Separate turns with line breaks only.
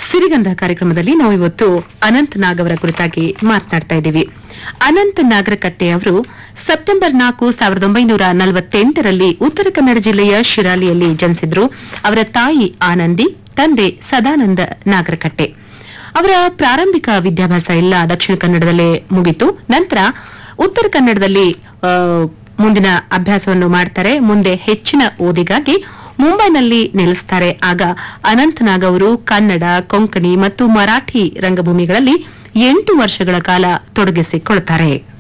ಸಿರಿಗಂಧ ಕಾರ್ಯಕ್ರಮದಲ್ಲಿ ನಾವು ಇವತ್ತು ಅನಂತ್ ನಾಗ್ ಅವರ ಕುರಿತಾಗಿ ಮಾತನಾಡ್ತಾ ಇದ್ದೀವಿ ಅನಂತ್ ನಾಗರಕಟ್ಟೆ ಅವರು ಸೆಪ್ಟೆಂಬರ್ ನಾಲ್ಕು ಸಾವಿರದ ಒಂಬೈನೂರ ನಲವತ್ತೆಂಟರಲ್ಲಿ ಉತ್ತರ ಕನ್ನಡ ಜಿಲ್ಲೆಯ ಶಿರಾಲಿಯಲ್ಲಿ ಜನಿಸಿದ್ರು ಅವರ ತಾಯಿ ಆನಂದಿ ತಂದೆ ಸದಾನಂದ ನಾಗರಕಟ್ಟೆ ಅವರ ಪ್ರಾರಂಭಿಕ ವಿದ್ಯಾಭ್ಯಾಸ ಎಲ್ಲ ದಕ್ಷಿಣ ಕನ್ನಡದಲ್ಲೇ ಮುಗಿತು ನಂತರ ಉತ್ತರ ಕನ್ನಡದಲ್ಲಿ ಆ, ಮುಂದಿನ ಅಭ್ಯಾಸವನ್ನು ಮಾಡ್ತಾರೆ ಮುಂದೆ ಹೆಚ್ಚಿನ ಓದಿಗಾಗಿ ಮುಂಬೈನಲ್ಲಿ ನೆಲೆಸ್ತಾರೆ ಆಗ ಅನಂತನಾಗ್ ಅವರು ಕನ್ನಡ ಕೊಂಕಣಿ ಮತ್ತು ಮರಾಠಿ ರಂಗಭೂಮಿಗಳಲ್ಲಿ ಎಂಟು ವರ್ಷಗಳ ಕಾಲ ತೊಡಗಿಸಿಕೊಳ್ತಾರೆ